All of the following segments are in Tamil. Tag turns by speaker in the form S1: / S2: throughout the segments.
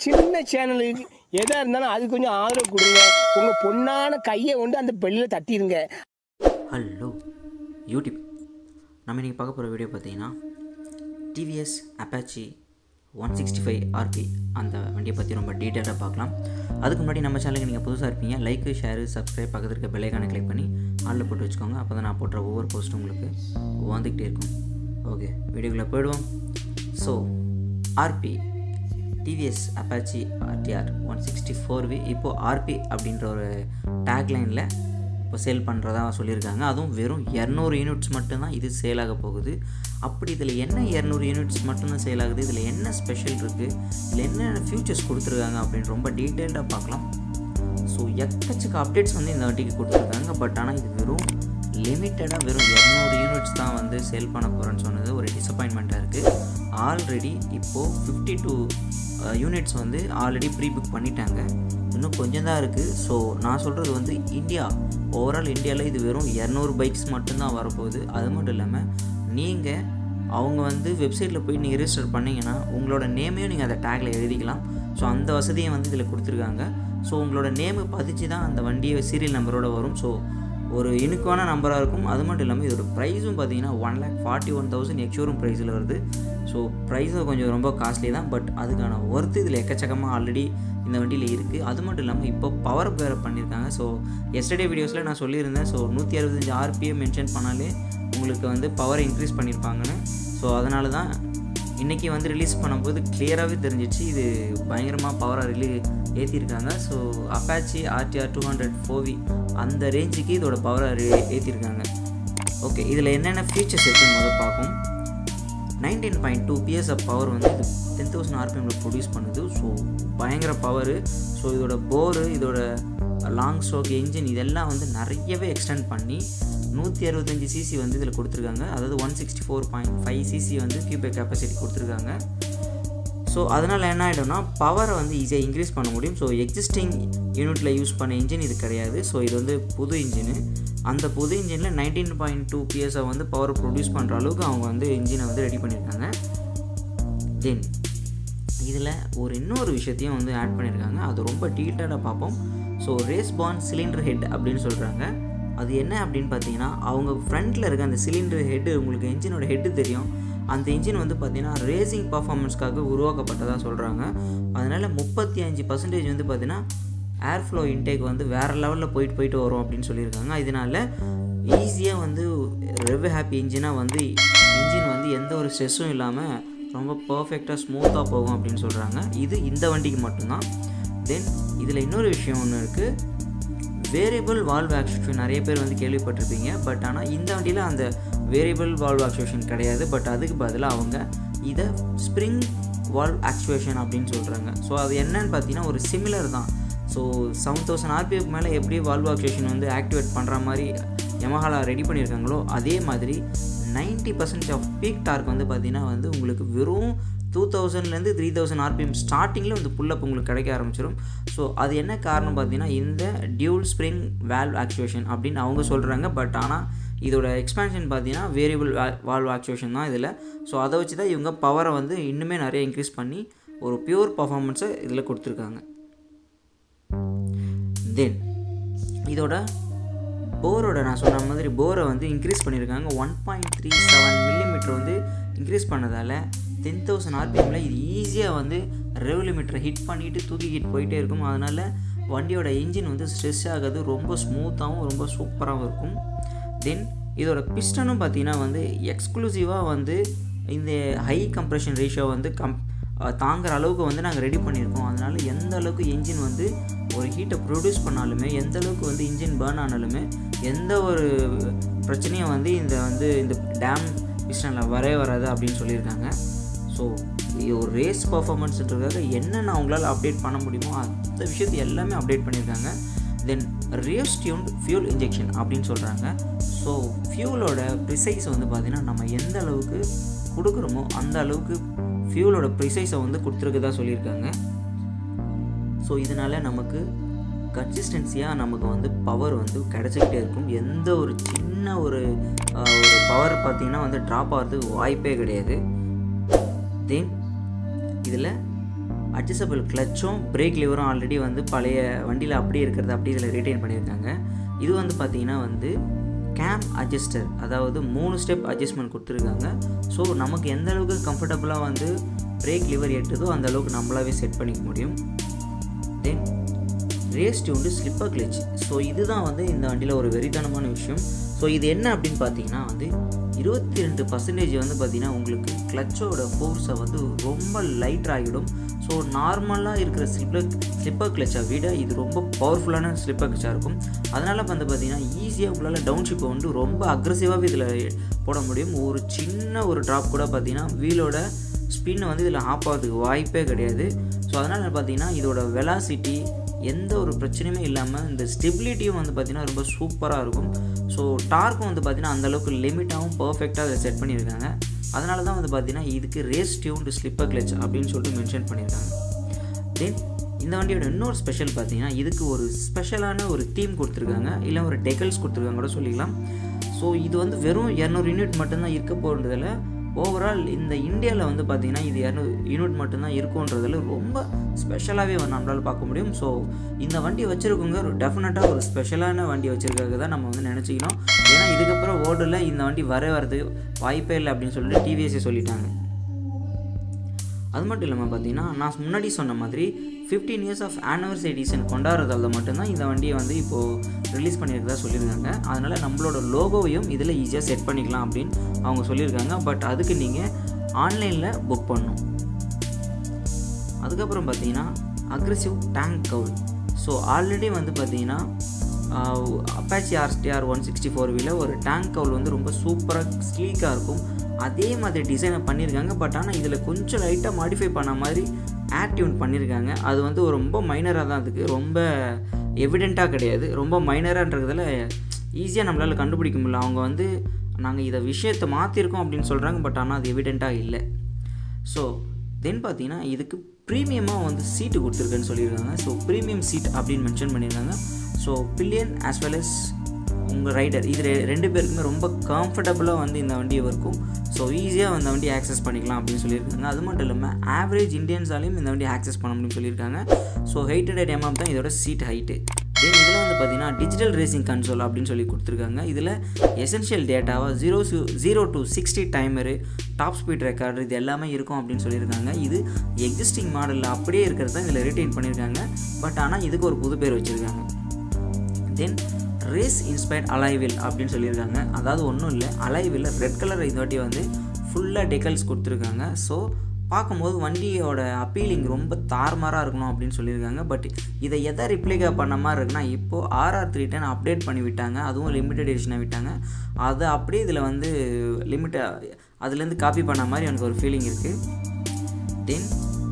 S1: சின்ன சேனலுக்கு எதாக இருந்தாலும் அது கொஞ்சம் ஆதரவு கொடுங்க உங்கள் பொண்ணான கையை கொண்டு அந்த பெல்லில் தட்டிடுங்க
S2: ஹலோ யூடியூப் நம்ம இன்றைக்கி பார்க்க போகிற வீடியோ பார்த்தீங்கன்னா TVS Apache one sixty five RP அந்த வண்டியை பற்றி ரொம்ப டீட்டெயிலாக பார்க்கலாம் அதுக்கு முன்னாடி நம்ம சேனலுக்கு நீங்கள் புதுசாக இருப்பீங்க லைக்கு ஷேரு சப்ஸ்கிரைப் பக்கத்தில் இருக்க பெல்லைக்கான கிளிக் பண்ணி ஆளில் போட்டு வச்சுக்கோங்க அப்போ தான் நான் போடுற ஒவ்வொரு போஸ்ட்டும் உங்களுக்கு வந்துக்கிட்டே இருக்கும் ஓகே வீடியோக்குள்ளே போயிடுவோம் so RP TVS Apache RTR one sixty four V இப்போது ஆர்பி அப்படின்ற ஒரு டேக்லைனில் இப்போ சேல் பண்ணுறதா சொல்லியிருக்காங்க அதுவும் வெறும் இரநூறு யூனிட்ஸ் மட்டும்தான் இது சேல் ஆக போகுது அப்படி இதில் என்ன இரநூறு யூனிட்ஸ் மட்டும்தான் சேல் ஆகுது இதில் என்ன ஸ்பெஷல் இருக்குது இதில் என்னென்ன ஃபியூச்சர்ஸ் கொடுத்துருக்காங்க அப்படின்னு ரொம்ப டீட்டெயில்டாக பார்க்கலாம் ஸோ எக்கச்சக்க அப்டேட்ஸ் வந்து இந்த வண்டிக்கு கொடுத்துருக்காங்க பட் ஆனால் இது வெறும் லிமிட்டடாக வெறும் இரநூறு யூனிட்ஸ் தான் வந்து சேல் பண்ண போகிறேன்னு சொன்னது ஒரு டிசப்பாயின்மெண்ட்டாக இருக்குது ஆல்ரெடி இப்போது ஃபிஃப்டி டூ யூனிட்ஸ் வந்து ஆல்ரெடி ப்ரீ புக் பண்ணிட்டாங்க இன்னும் கொஞ்சம் தான் இருக்குது ஸோ நான் சொல்கிறது வந்து இந்தியா ஓவரால் இந்தியாவில் இது வெறும் இரநூறு பைக்ஸ் மட்டும்தான் வரப்போகுது அது மட்டும் இல்லாமல் நீங்கள் அவங்க வந்து வெப்சைட்டில் போய் நீங்கள் ரிஜிஸ்டர் பண்ணிங்கன்னா உங்களோட நேமையும் நீங்கள் அந்த டேக்கில் எழுதிக்கலாம் ஸோ அந்த வசதியை வந்து இதில் கொடுத்துருக்காங்க ஸோ உங்களோட நேமு பதிச்சு தான் அந்த வண்டியை சீரியல் நம்பரோட வரும் ஸோ ஒரு யூனிக்கான நம்பராக இருக்கும் அது மட்டும் இல்லாமல் இதோட ப்ரைஸும் பார்த்தீங்கன்னா one lakh forty one thousand ex showroom ப்ரைஸில் வருது ஸோ ப்ரைஸும் கொஞ்சம் ரொம்ப காஸ்ட்லி தான் பட் அதுக்கான ஒர்த்து இதில் எக்கச்சக்கமாக ஆல்ரெடி இந்த வண்டியில் இருக்குது அது மட்டும் இல்லாமல் இப்போ பவர் அப் வேறு பண்ணியிருக்காங்க ஸோ எஸ்டர்டே வீடியோஸில் நான் சொல்லியிருந்தேன் ஸோ நூற்றி அறுபத்தஞ்சு ஆர்பிஎம் மென்ஷன் பண்ணாலே உங்களுக்கு வந்து பவர் இன்க்ரீஸ் பண்ணியிருப்பாங்கன்னு ஸோ அதனால தான் இன்றைக்கி வந்து ரிலீஸ் பண்ணும்போது கிளியராகவே தெரிஞ்சிச்சு இது பயங்கரமாக பவராக ரிலீ ஏற்றிருக்காங்க so Apache RTR two hundred four V அந்த ரேஞ்சுக்கு இதோட பவரை ஏற்றிருக்காங்க ஓகே இதில் என்னென்ன ஃபீச்சர்ஸ் இருக்குன்னு முதல் பார்ப்போம் nineteen point two PS of power வந்து இது டென் தௌசண்ட் ஆர்பிஎம்மில் ப்ரொடியூஸ் பண்ணுது ஸோ பயங்கர பவரு ஸோ இதோட போரு இதோட லாங் ஸ்ட்ரோக் என்ஜின் இதெல்லாம் வந்து நிறையவே எக்ஸ்டெண்ட் பண்ணி நூற்றி அறுபத்தஞ்சி சிசி வந்து இதில் கொடுத்துருக்காங்க அதாவது one sixty four point five CC வந்து கியூபே கெப்பாசிட்டி கொடுத்துருக்காங்க ஸோ அதனால் என்ன ஆகிடும்னா பவரை வந்து ஈஸியாக இன்க்ரீஸ் பண்ண முடியும் ஸோ எக்ஸிஸ்டிங் யூனிட்டில் யூஸ் பண்ண இன்ஜின் இது கிடையாது ஸோ இது வந்து புது இன்ஜினு அந்த புது இன்ஜினில் நைன்டீன் பாயிண்ட் டூ பிஎஸை வந்து பவர் ப்ரொடியூஸ் பண்ணுற அளவுக்கு அவங்க வந்து இன்ஜினை வந்து ரெடி பண்ணியிருக்காங்க தென் இதில் ஒரு இன்னொரு விஷயத்தையும் வந்து ஆட் பண்ணியிருக்காங்க அது ரொம்ப டீட்டெயிலாக பார்ப்போம் ஸோ ரேஸ் பான் சிலிண்டர் ஹெட் அப்படின்னு சொல்கிறாங்க அது என்ன அப்படின்னு பார்த்தீங்கன்னா அவங்க ஃப்ரண்ட்டில் இருக்க அந்த சிலிண்டர் ஹெட்டு உங்களுக்கு இன்ஜினோட ஹெட்டு தெரியும் அந்த இன்ஜின் வந்து பார்த்திங்கன்னா ரேசிங் பர்ஃபார்மன்ஸ்க்காக உருவாக்கப்பட்டதாக சொல்கிறாங்க அதனால் முப்பத்தி அஞ்சு பர்சன்டேஜ் வந்து பார்த்திங்கன்னா ஏர் ஃப்ளோ இன்டேக் வந்து வேறு லெவலில் போயிட்டு போயிட்டு வரும் அப்படின்னு சொல்லியிருக்காங்க இதனால் ஈஸியாக வந்து ரெவ் ஹாப்பி இன்ஜினாக வந்து இன்ஜின் வந்து எந்த ஒரு ஸ்ட்ரெஸ்ஸும் இல்லாமல் ரொம்ப பர்ஃபெக்டாக ஸ்மூத்தாக போகும் அப்படின்னு சொல்கிறாங்க இது இந்த வண்டிக்கு மட்டும்தான் தென் இதில் இன்னொரு விஷயம் ஒன்று இருக்குது வேரியபிள் வால்வ் ஆக்சுவேஷன் நிறைய பேர் வந்து கேள்விப்பட்டிருப்பீங்க பட் ஆனால் இந்த வண்டியில் அந்த வேரியபிள் வால்வ் ஆக்சுவேஷன் கிடையாது பட் அதுக்கு பதிலாக அவங்க இதை ஸ்ப்ரிங் வால்வ் ஆக்சுவேஷன் அப்படின்னு சொல்கிறாங்க ஸோ அது என்னன்னு பார்த்தீங்கன்னா ஒரு சிமிலர் தான் ஸோ செவன் தௌசண்ட் ஆர்பிஎஃப் மேலே எப்படி வால்வ் ஆக்சுவேஷன் வந்து ஆக்டிவேட் பண்ணுற மாதிரி யமஹாலா ரெடி பண்ணியிருக்காங்களோ அதே மாதிரி ninety percent of peak torque வந்து பார்த்திங்கன்னா வந்து உங்களுக்கு வெறும் டூ தௌசண்ட்லேருந்து த்ரீ தௌசண்ட் ஆர்பிஎம் ஸ்டார்டிங்கில் வந்து புல்லப் உங்களுக்கு கிடைக்க ஆரம்பிச்சிடும் ஸோ அது என்ன காரணம் பார்த்தீங்கன்னா இந்த டியூல் ஸ்ப்ரிங் வேல்வ் ஆக்சுவேஷன் அப்படின்னு அவங்க சொல்கிறாங்க பட் ஆனால் இதோட எக்ஸ்பேன்ஷன் பார்த்தீங்கன்னா வேரியபிள் வால்வ் ஆக்சுவேஷன் தான் இதில் ஸோ அதை வச்சு தான் இவங்க பவரை வந்து இன்னுமே நிறைய இன்க்ரீஸ் பண்ணி ஒரு பியூர் பர்ஃபார்மன்ஸை இதில் கொடுத்துருக்காங்க தென் இதோட போரோட நான் சொன்ன மாதிரி போரை வந்து இன்க்ரீஸ் பண்ணியிருக்காங்க one point three seven millimetre வந்து இன்க்ரீஸ் பண்ணதால் டென் தௌசண்ட் ஆர்பிஎம்மில் இது ஈஸியாக வந்து ரெவலிமீட்டரை ஹிட் பண்ணிவிட்டு தூக்கிக்கிட்டு போயிட்டே இருக்கும் அதனால் வண்டியோட இன்ஜின் வந்து ஸ்ட்ரெஸ் ஆகாது ரொம்ப ஸ்மூத்தாகவும் ரொம்ப சூப்பராகவும் இருக்கும் தென் இதோட பிஸ்டனும் பார்த்தீங்கன்னா வந்து எக்ஸ்க்ளூசிவாக வந்து இந்த ஹை கம்ப்ரெஷன் ரேஷியோ வந்து கம் தாங்குற அளவுக்கு வந்து நாங்கள் ரெடி பண்ணியிருக்கோம் அதனால் எந்த அளவுக்கு இன்ஜின் வந்து ஒரு ஹீட்டை ப்ரொடியூஸ் பண்ணாலுமே எந்த அளவுக்கு வந்து இன்ஜின் பேர்ன் ஆனாலுமே எந்த ஒரு பிரச்சனையும் வந்து இந்த வந்து இந்த டேம் பிஸ்டனில் வரவே வராது அப்படின்னு சொல்லியிருக்காங்க ஸோ ஒரு ரேஸ் பர்ஃபார்மன்ஸ்ன்றதுக்காக என்னென்ன அவங்களால அப்டேட் பண்ண முடியுமோ அந்த விஷயத்தை எல்லாமே அப்டேட் பண்ணியிருக்காங்க then race tuned fuel injection அப்படின்னு சொல்கிறாங்க ஸோ ஃபியூலோட ப்ரிசைஸ் வந்து பார்த்திங்கன்னா நம்ம எந்த அளவுக்கு கொடுக்குறோமோ அந்த அளவுக்கு ஃபியூலோட ப்ரிசைஸை வந்து கொடுத்துருக்கதா சொல்லியிருக்காங்க ஸோ இதனால் நமக்கு கன்சிஸ்டன்சியாக நமக்கு வந்து பவர் வந்து கிடச்சிக்கிட்டே இருக்கும் எந்த ஒரு சின்ன ஒரு ஆஹ், ஒரு பவர் பார்த்திங்கன்னா வந்து ட்ராப் ஆகிறதுக்கு வாய்ப்பே கிடையாது தென் இதில் அட்ஜஸ்டபிள் கிளச்சும் பிரேக் லிவரும் ஆல்ரெடி வந்து பழைய வண்டியில் அப்படியே இருக்கிறது அப்படியே இதில் ரிட்டைன் பண்ணியிருக்காங்க இது வந்து பார்த்திங்கன்னா வந்து கேம் அட்ஜஸ்டர் அதாவது மூணு ஸ்டெப் அட்ஜஸ்ட்மெண்ட் கொடுத்துருக்காங்க ஸோ நமக்கு எந்த அளவுக்கு கம்ஃபர்டபுளாக வந்து பிரேக் லிவர் எட்டுதோ அந்த அளவுக்கு நம்மளாவே செட் பண்ணிக்க முடியும் then race tuned slipper clutch so இதுதான் வந்து இந்த வண்டியில் ஒரு வெறித்தனமான விஷயம் ஸோ இது என்ன அப்படின்னு பார்த்தீங்கன்னா வந்து இருபத்தி ரெண்டு பர்சன்டேஜ் வந்து பார்த்திங்கன்னா உங்களுக்கு கிளச்சோட ஃபோர்ஸை வந்து ரொம்ப லைட் ஆகிடும் ஸோ நார்மலாக இருக்கிற ஸ்லிப்பர் ஸ்லிப்பர் கிளச்சை விட இது ரொம்ப பவர்ஃபுல்லான ஸ்லிப்பர் கிளச்சாக இருக்கும் அதனால் வந்து பார்த்திங்கன்னா ஈஸியாக உங்களால் டவுன் ஷிப்பை வந்து ரொம்ப அக்ரஸிவாகவே இதில் போட முடியும் ஒரு சின்ன ஒரு ட்ராப் கூட பார்த்திங்கன்னா வீலோட ஸ்பின் வந்து இதில் ஆஃப் ஆகிறதுக்கு வாய்ப்பே கிடையாது ஸோ அதனால் பார்த்தீங்கன்னா இதோட வெலாசிட்டி எந்த ஒரு பிரச்சனையுமே இல்லாமல் இந்த ஸ்டெபிலிட்டியும் வந்து பார்த்திங்கன்னா ரொம்ப சூப்பராக இருக்கும் ஸோ டார்க்கும் வந்து பார்த்திங்கன்னா அந்தளவுக்கு லிமிட்டாகவும் பர்ஃபெக்டாக அதை செட் பண்ணியிருக்காங்க அதனால தான் வந்து பார்த்திங்கன்னா இதுக்கு ரேஸ் டியூன்டு ஸ்லிப்பர் கிளச் அப்படின்னு சொல்லிட்டு மென்ஷன் பண்ணியிருக்காங்க தென் இந்த வண்டியோட இன்னொரு ஸ்பெஷல் பார்த்தீங்கன்னா இதுக்கு ஒரு ஸ்பெஷலான ஒரு தீம் கொடுத்துருக்காங்க இல்லை ஒரு டெக்கல்ஸ் கொடுத்துருக்காங்க கூட சொல்லிக்கலாம் ஸோ இது வந்து வெறும் இரநூறு யூனிட் மட்டும்தான் இருக்க போகிறதுல ஓவரால் இந்த இந்தியாவில் வந்து பார்த்திங்கன்னா இது இரநூறு யூனிட் மட்டும்தான் இருக்குன்றதுல ரொம்ப ஸ்பெஷலாகவே வந்து நம்மளால் பார்க்க முடியும் ஸோ இந்த வண்டி வச்சுருக்கவங்க டெஃபினட்டாக ஒரு ஸ்பெஷலான வண்டி வச்சுருக்காங்க தான் நம்ம வந்து நினச்சிக்கணும் ஏன்னா இதுக்கப்புறம் ஓடில் இந்த வண்டி வர வரதுக்கு வாய்ப்பே இல்லை அப்படின்னு சொல்லிட்டு டிவிஎஸ்ஏ சொல்லிட்டாங்க அது மட்டும் இல்லாமல் பார்த்தீங்கன்னா நான் முன்னாடி சொன்ன மாதிரி fifteen years of anniversary edition கொண்டாடுறதால மட்டும்தான் இந்த வண்டியை வந்து இப்போது ரிலீஸ் பண்ணியிருக்கதா சொல்லியிருக்காங்க அதனால் நம்மளோட லோகோவையும் இதில் ஈஸியாக செட் பண்ணிக்கலாம் அப்படின்னு அவங்க சொல்லியிருக்காங்க பட் அதுக்கு நீங்கள் ஆன்லைனில் புக் பண்ணணும் அதுக்கப்புறம் பார்த்தீங்கன்னா aggressive tank cowl so already வந்து பார்த்தீங்கன்னா Apache RTR one sixty four வீல ஒரு டேங்க் கவுல் வந்து ரொம்ப சூப்பராக ஸ்லீக்காக இருக்கும் அதே மாதிரி டிசைனை பண்ணியிருக்காங்க பட் ஆனால் இதில் கொஞ்சம் லைட்டாக மாடிஃபை பண்ண மாதிரி ஆக்டிவ் பண்ணியிருக்காங்க அது வந்து ரொம்ப மைனராக தான் அதுக்கு ரொம்ப எவிடெண்ட்டாக கிடையாது ரொம்ப மைனரான்றதுல ஈஸியாக நம்மளால் கண்டுபிடிக்க முடியல அவங்க வந்து நாங்கள் இதை விஷயத்தை மாற்றிருக்கோம் அப்படின்னு சொல்கிறாங்க பட் ஆனால் அது எவிடெண்ட்டாக இல்லை ஸோ தென் பார்த்தீங்கன்னா இதுக்கு ப்ரீமியமாக வந்து சீட்டு கொடுத்துருக்குன்னு சொல்லியிருக்காங்க ஸோ ப்ரீமியம் சீட் அப்படின்னு மென்ஷன் பண்ணியிருக்காங்க so pillion as well as உங்கள் ரைடர் இது ரெ- ரெண்டு பேருக்குமே ரொம்ப கம்ஃபர்டபுளாக வந்து இந்த வண்டியை இருக்கும் ஸோ ஈஸியாக அந்த வண்டியை ஆக்சஸ் பண்ணிக்கலாம் அப்படின்னு சொல்லியிருக்காங்க அது மட்டும் இல்லாமல் ஆவரேஜ் இந்தியன்ஸாலையும் இந்த வண்டியை ஆக்சஸ் பண்ண முடியும்னு சொல்லியிருக்காங்க ஸோ ஹைட் அண்ட் எம்எம் தான் இதோட சீட் ஹைட்டு தென் இதில் வந்து பார்த்தீங்கன்னா டிஜிட்டல் ரேசிங் கன்சோல் அப்படின்னு சொல்லி கொடுத்துருக்காங்க இதில் எசென்ஷியல் டேட்டாவாக zero zero to sixty timer top speed record இது எல்லாமே இருக்கும் அப்படின்னு சொல்லியிருக்காங்க இது எக்ஸிஸ்டிங் மாடலில் அப்படியே இருக்கிறது தான் இதில் ரிட்டைன் பண்ணியிருக்காங்க பட் ஆனால் இதுக்கு ஒரு புது பேர் வச்சுருக்காங்க தென் ரேஸ் இன்ஸ்பயர்ட் அலைவில் அப்படின்னு சொல்லியிருக்காங்க அதாவது ஒன்றும் இல்லை அலைவில் ரெட் கலர் இந்த வாட்டி வந்து ஃபுல்லாக டெக்கல்ஸ் கொடுத்துருக்காங்க ஸோ பார்க்கும்போது வண்டியோட அப்பீலிங் ரொம்ப தாறுமாறாக இருக்கணும் அப்படின்னு சொல்லியிருக்காங்க பட் இதை எதை ரிப்ளிகா பண்ண மாதிரி இருக்குன்னா இப்போது ஆர்ஆர் த்ரீ டென் அப்டேட் பண்ணி விட்டாங்க அதுவும் லிமிடெட் எடிஷனை விட்டாங்க அதை அப்படியே இதில் வந்து லிமிட்ட அதுலேருந்து காப்பி பண்ண மாதிரி எனக்கு ஒரு ஃபீலிங் இருக்குது தென்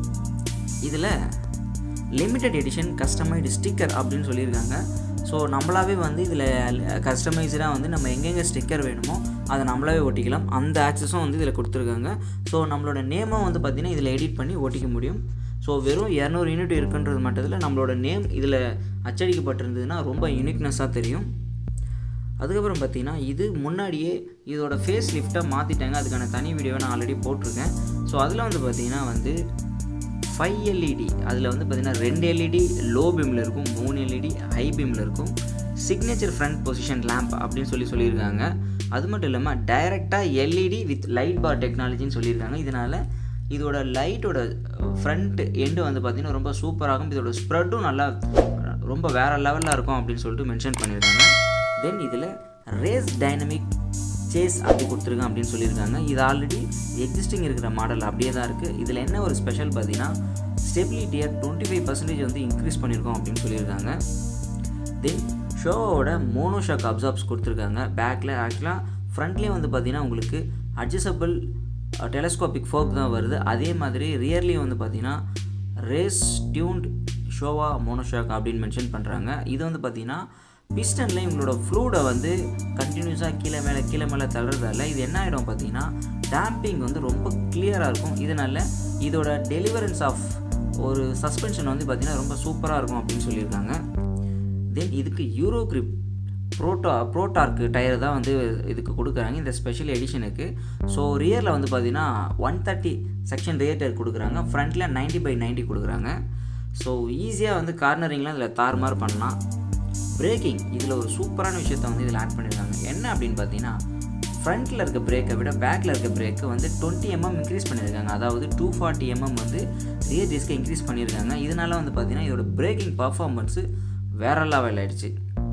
S2: இதில் லிமிட்டெட் எடிஷன் கஸ்டமைடு ஸ்டிக்கர் அப்படின்னு சொல்லியிருக்காங்க ஸோ நம்மளாவே வந்து இதில் கஸ்டமைஸ்டாக வந்து நம்ம எங்கெங்கே ஸ்டிக்கர் வேணுமோ அதை நம்மளாவே ஒட்டிக்கலாம் அந்த ஆக்சஸும் வந்து இதில் கொடுத்துருக்காங்க ஸோ நம்மளோட நேமும் வந்து பார்த்திங்கன்னா இதில் எடிட் பண்ணி ஒட்டிக்க முடியும் ஸோ வெறும் இரநூறு யூனிட் இருக்குன்றது மட்டத்தில் நம்மளோட நேம் இதில் அச்சடிக்கப்பட்டிருந்ததுன்னா ரொம்ப யூனிக்னஸாக தெரியும் அதுக்கப்புறம் பார்த்தீங்கன்னா இது முன்னாடியே இதோட ஃபேஸ் லிஃப்ட்டாக மாற்றிட்டாங்க அதுக்கான தனி வீடியோவை நான் ஆல்ரெடி போட்டிருக்கேன் ஸோ அதில் வந்து பார்த்தீங்கன்னா வந்து ஃபைவ் எல்இடி அதில் வந்து பார்த்தீங்கன்னா ரெண்டு எல்இடி லோ பீமில் இருக்கும் மூணு எல்இடி ஹை பீமில் இருக்கும் சிக்னேச்சர் ஃப்ரண்ட் பொசிஷன் லேம்ப் அப்படின்னு சொல்லி சொல்லியிருக்காங்க அது மட்டும் இல்லாமல் டைரெக்டாக எல்இடி வித் லைட் பார் டெக்னாலஜின்னு சொல்லியிருக்காங்க இதனால் இதோட லைட்டோட ஃப்ரண்ட் எண்டு வந்து பார்த்திங்கன்னா ரொம்ப சூப்பராகும் இதோட ஸ்ப்ரெட்டும் நல்லா ரொம்ப வேறு லெவலில் இருக்கும் அப்படின்னு சொல்லிட்டு மென்ஷன் பண்ணியிருக்காங்க தென் இதில் ரேஸ் டைனமிக் சேஸ் அப்படி கொடுத்துருக்கேன் அப்படின்னு சொல்லியிருக்காங்க இது ஆல்ரெடி எக்ஸிஸ்டிங் இருக்கிற மாடல் அப்படியே தான் இருக்குது இதில் என்ன ஒரு ஸ்பெஷல் பார்த்தீங்கன்னா ஸ்டெபிலிட்டியை டுவெண்ட்டி ஃபைவ் பர்சன்டேஜ் வந்து இன்க்ரீஸ் பண்ணியிருக்கோம் அப்படின்னு சொல்லியிருக்காங்க தென் ஷோவோட மோனோ ஷாக் அப்சார்ப்ஸ் கொடுத்துருக்காங்க பேக்கில் ஆக்சுவலாக ஃப்ரண்ட்லேயும் வந்து பார்த்தீங்கன்னா உங்களுக்கு அட்ஜஸ்டபிள் டெலஸ்கோபிக் ஃபோக் தான் வருது அதே மாதிரி ரியர்லேயும் வந்து பார்த்தீங்கன்னா ரேஸ் டியூன்ட் ஷோவா மோனோஷாக் அப்படின்னு மென்ஷன் பண்ணுறாங்க இது வந்து பார்த்தீங்கன்னா பிஸ்டனில் இவங்களோட ஃப்ளூடை வந்து கண்டினியூஸாக கீழே மேலே கீழே மேலே தள்ளுறதால இது என்ன ஆகிடும் பார்த்தீங்கன்னா டேம்பிங் வந்து ரொம்ப கிளியராக இருக்கும் இதனால் இதோட டெலிவரன்ஸ் ஆஃப் ஒரு சஸ்பென்ஷன் வந்து பார்த்திங்கன்னா ரொம்ப சூப்பராக இருக்கும் அப்படின்னு சொல்லியிருக்காங்க தென் இதுக்கு யூரோ கிரிப் ப்ரோட்டா ப்ரோடார்க் டயர் தான் வந்து இதுக்கு கொடுக்குறாங்க இந்த ஸ்பெஷல் எடிஷனுக்கு ஸோ ரியரில் வந்து பார்த்தீங்கன்னா one thirty section rear tyre கொடுக்குறாங்க ஃப்ரண்ட்டில் 90 பை 90 கொடுக்குறாங்க ஸோ ஈஸியாக வந்து கார்னரிங்லாம் இதில் தாறுமாறு பண்ணலாம் பிரேக்கிங் இதில் ஒரு சூப்பரான விஷயத்தை வந்து இதில் ஆட் பண்ணியிருக்காங்க என்ன அப்படின்னு பார்த்தீங்கன்னா ஃப்ரண்ட்டில் இருக்க பிரேக்கை விட பேக்கில் இருக்க பிரேக்கு வந்து டுவெண்ட்டி எம்எம் இன்க்ரீஸ் பண்ணியிருக்காங்க அதாவது டூ ஃபார்ட்டி எம்எம் வந்து ரியர் டிஸ்கை இன்க்ரீஸ் பண்ணியிருக்காங்க இதனால வந்து பார்த்தீங்கன்னா இதோட பிரேக்கிங் பர்ஃபார்மன்ஸு வேற லெவல் ஆயிடுச்சு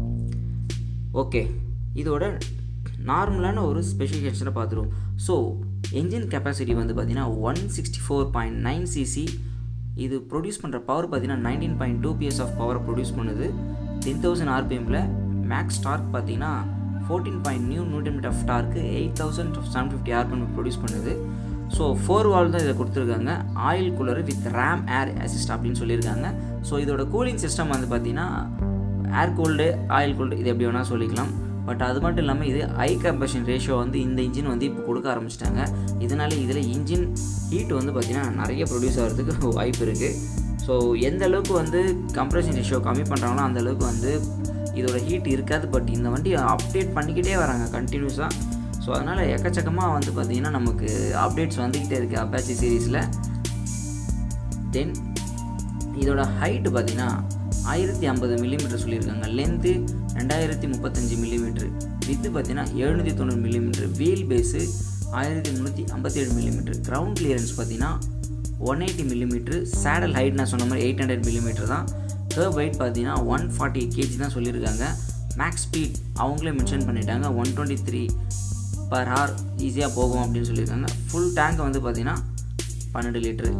S2: ஓகே இதோட நார்மலான ஒரு ஸ்பெசிஃபிகேஷனை பார்த்துருவோம் ஸோ என்ஜின் கெப்பாசிட்டி வந்து பார்த்தீங்கன்னா one sixty four point nine CC இது ப்ரொடியூஸ் பண்ணுற பவர் பார்த்தீங்கன்னா nineteen point two PS of பவரை ப்ரொடியூஸ் பண்ணுது டென் தௌசண்ட் ஆர்பிஎம்மில் மேக்ஸ் டார்க் பார்த்தீங்கன்னா fourteen point new newton metre of torque eight thousand seven fifty RPM produce பண்ணுது ஸோ ஃபோர் வால் தான் இதை கொடுத்துருக்காங்க oil cooler with ram air assist அப்படின்னு சொல்லியிருக்காங்க ஸோ இதோட கூலிங் சிஸ்டம் வந்து பார்த்தீங்கன்னா ஏர் கூல்டு ஆயில் கூல்டு இது எப்படி வேணால் சொல்லிக்கலாம் பட் அது மட்டும் இல்லாமல் இது ஐ கம்பஷன் ரேஷியோ வந்து இந்த இன்ஜின் வந்து இப்போ கொடுக்க ஆரம்பிச்சிட்டாங்க இதனால இதில் இன்ஜின் ஹீட் வந்து பார்த்திங்கன்னா நிறைய ப்ரொடியூஸ் ஆகிறதுக்கு வாய்ப்பு இருக்குது ஸோ எந்த அளவுக்கு வந்து கம்ப்ரெஷன் ரேஷியோ கம்மி பண்ணுறாங்களோ அந்த அளவுக்கு வந்து இதோட ஹீட் இருக்காது பட் இந்த வண்டி அப்டேட் பண்ணிக்கிட்டே வராங்க கண்டினியூஸாக ஸோ அதனால் எக்கச்சக்கமாக வந்து பார்த்திங்கன்னா நமக்கு அப்டேட்ஸ் வந்துக்கிட்டே இருக்குது அப்பாச்சி சீரீஸில் தென் இதோட ஹைட்டு பார்த்தீங்கன்னா ஆயிரத்தி ஐம்பது மில்லிமீட்டர் சொல்லியிருக்காங்க லென்த்து ரெண்டாயிரத்தி முப்பத்தஞ்சு மில்லிமீட்ரு வித்து பார்த்தீங்கன்னா எழுநூற்றி தொண்ணூறு மில்லிமீட்ரு வீல் பேஸு ஆயிரத்தி முந்நூற்றி ஐம்பத்தேழு மில்லிமீட்ரு கிரவுண்ட் கிளியரன்ஸ் பார்த்தீங்கன்னா one eighty millimetre saddle height நான் சொன்ன மாதிரி எயிட் ஹண்ட்ரட் மில்லிமீட்டர் தான் கர்வ் ஹைட் பார்த்தீங்கன்னா ஒன் ஃபார்ட்டி கேஜி தான் சொல்லியிருக்காங்க மேக்ஸ் ஸ்பீட் அவங்களே மென்ஷன் பண்ணிட்டாங்க one twenty three per hour ஈஸியாக போகும் அப்படின்னு சொல்லியிருக்காங்க ஃபுல் டேங்க் வந்து பார்த்தீங்கன்னா பன்னெண்டு லிட்ரு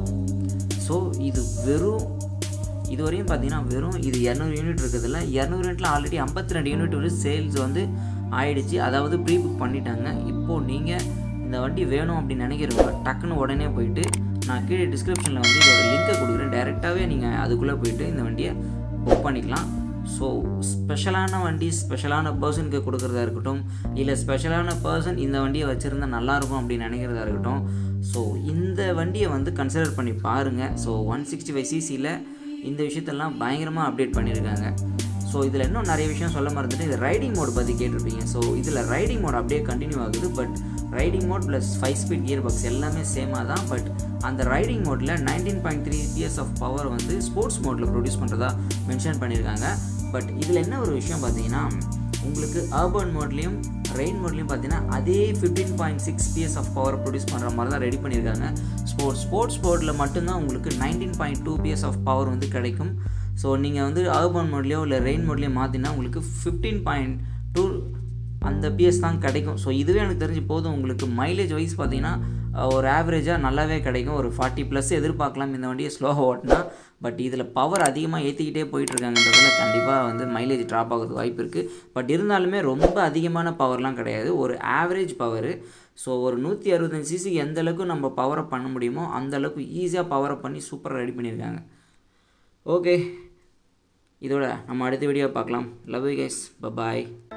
S2: ஸோ இது வெறும் இதுவரையும் பார்த்தீங்கன்னா வெறும் இது இரநூறு யூனிட் இருக்கிறதுல இரநூறு யூனிட்ல ஆல்ரெடி ஐம்பத்தி ரெண்டு யூனிட் வந்து சேல்ஸ் வந்து ஆயிடுச்சு அதாவது ப்ரீ புக் பண்ணிட்டாங்க இப்போது நீங்கள் இந்த வண்டி வேணும் அப்படின்னு நினைக்கிறவங்க டக்குன்னு உடனே போயிட்டு நான் கீழே டிஸ்கிரிப்ஷனில் வந்து இதோட லிங்கை கொடுக்குறேன் டைரெக்டாகவே நீங்கள் அதுக்குள்ளே போயிட்டு இந்த வண்டியை புக் பண்ணிக்கலாம் ஸோ ஸ்பெஷலான வண்டி ஸ்பெஷலான பர்சனுக்கு கொடுக்குறதா இருக்கட்டும் இல்லை ஸ்பெஷலான பர்சன் இந்த வண்டியை வச்சுருந்தா நல்லாயிருக்கும் அப்படின்னு நினைக்கிறதா இருக்கட்டும் ஸோ இந்த வண்டியை வந்து கன்சிடர் பண்ணி பாருங்கள் ஸோ ஒன் சிக்ஸ்டி ஃபைவ் சிசியில் இந்த விஷயத்தெல்லாம் பயங்கரமாக அப்டேட் பண்ணியிருக்காங்க ஸோ இதில் இன்னும் நிறைய விஷயம் சொல்ல மறந்துட்டு இது ரைடிங் மோட் பற்றி கேட்டிருப்பீங்க ஸோ இதில் ரைடிங் மோட் அப்படியே கண்டினியூ ஆகுது but riding mode plus five speed gear box எல்லாமே சேமாக தான் பட் அந்த ரைடிங் மோட்டில் nineteen point three PS of power வந்து ஸ்போர்ட்ஸ் மோட்டில் ப்ரொடியூஸ் பண்ணுறதா மென்ஷன் பண்ணியிருக்காங்க பட் இதில் என்ன ஒரு விஷயம் பார்த்தீங்கன்னா உங்களுக்கு அர்பன் மோட்லேயும் ரெயின் மோட்லேயும் பார்த்தீங்கன்னா அதே fifteen point six PS of power produce பண்ணுற மாதிரி தான் ரெடி பண்ணியிருக்காங்க ஸ்போர்ட்ஸ் ஸ்போர்ட்ஸ் மோடில் மட்டும்தான் உங்களுக்கு nineteen point two PS of power வந்து கிடைக்கும் ஸோ நீங்கள் வந்து அர்பன் மோட்லேயோ இல்லை ரெயின் மோட்லேயோ மாற்றினா உங்களுக்கு ஃபிஃப்டீன் பாயிண்ட் டூ அந்த பிஎஸ் தான் கிடைக்கும் ஸோ இதுவே எனக்கு தெரிஞ்சு போதும் உங்களுக்கு மைலேஜ் வைஸ் பார்த்தீங்கன்னா ஒரு ஆவரேஜாக நல்லாவே கிடைக்கும் ஒரு ஃபார்ட்டி ப்ளஸ் எதிர்பார்க்கலாம் இந்த வண்டியை ஸ்லோவாக ஓட்டினா பட் இதில் பவர் அதிகமாக ஏற்றிக்கிட்டே போயிட்டுருக்காங்கன்றதுல கண்டிப்பாக வந்து மைலேஜ் ட்ராப் ஆகிறது வாய்ப்பு இருக்குது பட் இருந்தாலுமே ரொம்ப அதிகமான பவர்லாம் கிடையாது ஒரு ஆவரேஜ் பவரு ஸோ ஒரு நூற்றி அறுபத்தஞ்சு சிசிக்கு எந்த அளவுக்கு நம்ம பவரை பண்ண முடியுமோ அந்த அளவுக்கு ஈஸியாக பவரை பண்ணி சூப்பராக ரெடி பண்ணியிருக்காங்க ஓகே இதோட நம்ம அடுத்த வீடியோ பார்க்கலாம் லவ் யூ கைஸ் பபாய்